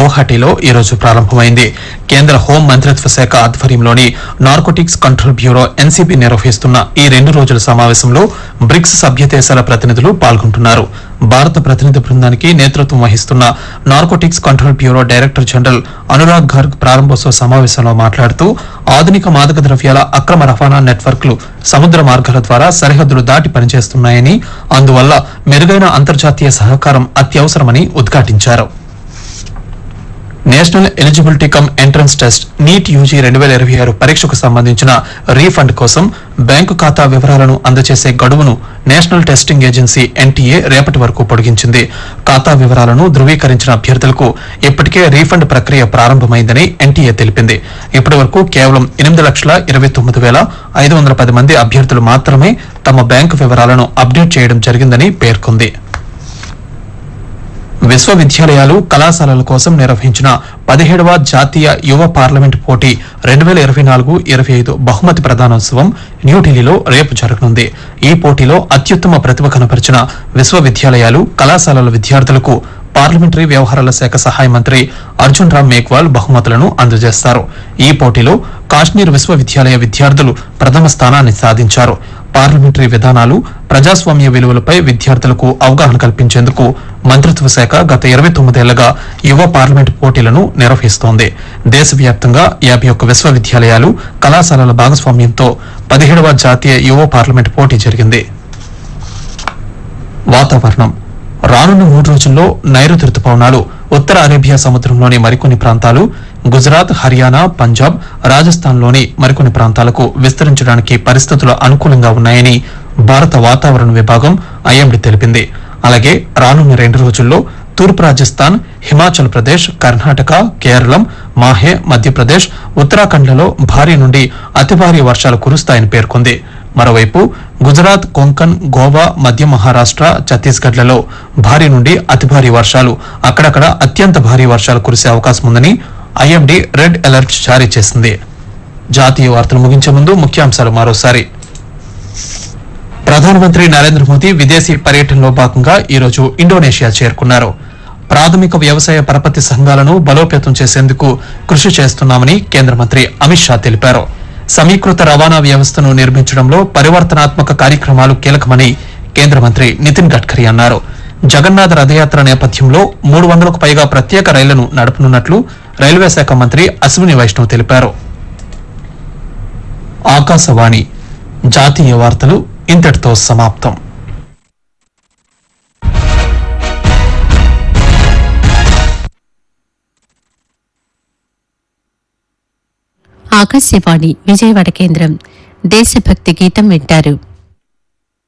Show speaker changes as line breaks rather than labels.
గౌహాటీలో ఈ రోజు ప్రారంభమైంది కేంద్ర హోం మంత్రిత్వ శాఖ ఆధ్వర్యంలోని నార్కోటిక్స్ కంట్రోల్ బ్యూరో ఎన్సీబీ నిర్వహిస్తున్న ఈ రెండు రోజుల సమావేశంలో బ్రిక్స్ సభ్య దేశాల ప్రతినిధులు పాల్గొంటున్నారు భారత ప్రతినిధి బృందానికి నేతృత్వం వహిస్తున్న narcotics control bureau director general Anurag Garg ప్రారంభోత్సవ సమావేశంలో మాట్లాడుతూ ఆధునిక మాదక ద్రవ్యాల అక్రమ రవాణా నెట్వర్క్లు సముద్ర మార్గాల ద్వారా సరిహద్దులు దాటి పనిచేస్తున్నాయని అందువల్ల మెరుగైన అంతర్జాతీయ సహకారం అత్యవసరమని ఉద్ఘాటించారు national eligibility cum entrance test NEET UG రెండు వేల ఇరవై ఆరు పరీక్షకు సంబంధించిన రీఫండ్ కోసం బ్యాంకు ఖాతా వివరాలను అందజేసే గడువును నేషనల్ టెస్టింగ్ ఏజెన్సీ ఎన్టీఏ రేపటి వరకు పొడిగించింది ఖాతా వివరాలను ధృవీకరించిన అభ్యర్థులకు ఇప్పటికే రీఫండ్ ప్రక్రియ ప్రారంభమైందని ఎన్టీఏ తెలిపింది ఇప్పటి వరకు కేవలం ఎనిమిది లక్షల ఇరవై తొమ్మిది వేల ఐదు వందల పది మంది అభ్యర్థులు మాత్రమే తమ బ్యాంకు వివరాలను అప్డేట్ చేయడం జరిగిందని పేర్కొంది విశ్వవిద్యాలయాలు కళాశాలల కోసం నిర్వహించిన పదిహేడవ జాతీయ యువ పార్లమెంట్ పోటీ రెండు వేల ఇరవై నాలుగు ఇరవై ఐదు బహుమతి ప్రదానోత్సవం న్యూఢిల్లీలో రేపు జరగనుంది ఈ పోటీలో అత్యుత్తమ ప్రతిభ కనపరిచిన విశ్వవిద్యాలయాలు కళాశాలల విద్యార్థులకు పార్లమెంటరీ వ్యవహారాల శాఖ సహాయ మంత్రి అర్జున్ రామ్ మేఘ్వాల్ బహుమతులను అందజేస్తారు ఈ పోటీలో కాశ్మీర్ విశ్వవిద్యాలయ విద్యార్థులు ప్రథమ స్థానాన్ని సాధించారు పార్లమెంటరీ విధానాలు ప్రజాస్వామ్య విలువలపై విద్యార్థులకు అవగాహన కల్పించేందుకు మంత్రిత్వ శాఖ గత ఇరవై తొమ్మిదేళ్లుగా యువ పార్లమెంట్ పోటీలను నిర్వహిస్తోంది దేశవ్యాప్తంగా యాభై ఒక్క విశ్వవిద్యాలయాలు కళాశాలల భాగస్వామ్యంతో పదిహేడవ జాతీయ యువ పార్లమెంట్ పోటీ జరిగింది వాతావరణం రానున్న మూడు రోజుల్లో నైరుతి రుతుపవనాలు ఉత్తర అరేబియా సముద్రంలోని మరికొన్ని ప్రాంతాలు గుజరాత్ హర్యానా పంజాబ్ రాజస్థాన్లోని మరికొన్ని ప్రాంతాలకు విస్తరించడానికి పరిస్థితులు అనుకూలంగా ఉన్నాయని భారత వాతావరణ విభాగం ఐఎండీ తెలిపింది అలాగే రానున్న రెండు రోజుల్లో తూర్పు రాజస్థాన్ హిమాచల్ ప్రదేశ్ కర్ణాటక కేరళం మాహే మధ్యప్రదేశ్ ఉత్తరాఖండ్లలో భారీ నుండి అతి భారీ వర్షాలు కురుస్తాయని పేర్కొంది మరోవైపు గుజరాత్ కొంకన్ గోవా మధ్య మహారాష్ట్ర ఛత్తీస్గఢ్లలో భారీ నుండి అతి భారీ వర్షాలు అక్కడక్కడ అత్యంత భారీ వర్షాలు కురిసే అవకాశం ఉందని ఐఎండీ రెడ్ అలర్ట్ జారీ చేసింది జాతీయ వార్తలు ముగించే ముందు ముఖ్యాంశాలు మరోసారి ప్రధానమంత్రి నరేంద్ర మోదీ విదేశీ పర్యటనలో భాగంగా ఈరోజు ఇండోనేషియా చేరుకున్నారు ప్రాథమిక వ్యవసాయ పరపతి సంఘాలను బలోపేతం చేసేందుకు కృషి చేస్తున్నామని కేంద్ర మంత్రి అమిత్ షా తెలిపారు సమీకృత రవాణా వ్యవస్థను నిర్మించడంలో పరివర్తనాత్మక కార్యక్రమాలు కీలకమని కేంద్ర మంత్రి నితిన్ గడ్కరీ అన్నారు జగన్నాథ రథయాత్ర నేపథ్యంలో మూడు వందలకు పైగా ప్రత్యేక రైళ్లను నడపనున్నట్లు రైల్వే శాఖ మంత్రి అశ్విని వైష్ణవ్ తెలిపారు ఆకాశవాణి జాతీయ వార్తలు ఇంతటితో సమాప్తం
ఆకాశవాణి విజయవాడ కేంద్రం దేశభక్తి గీతం వింటారు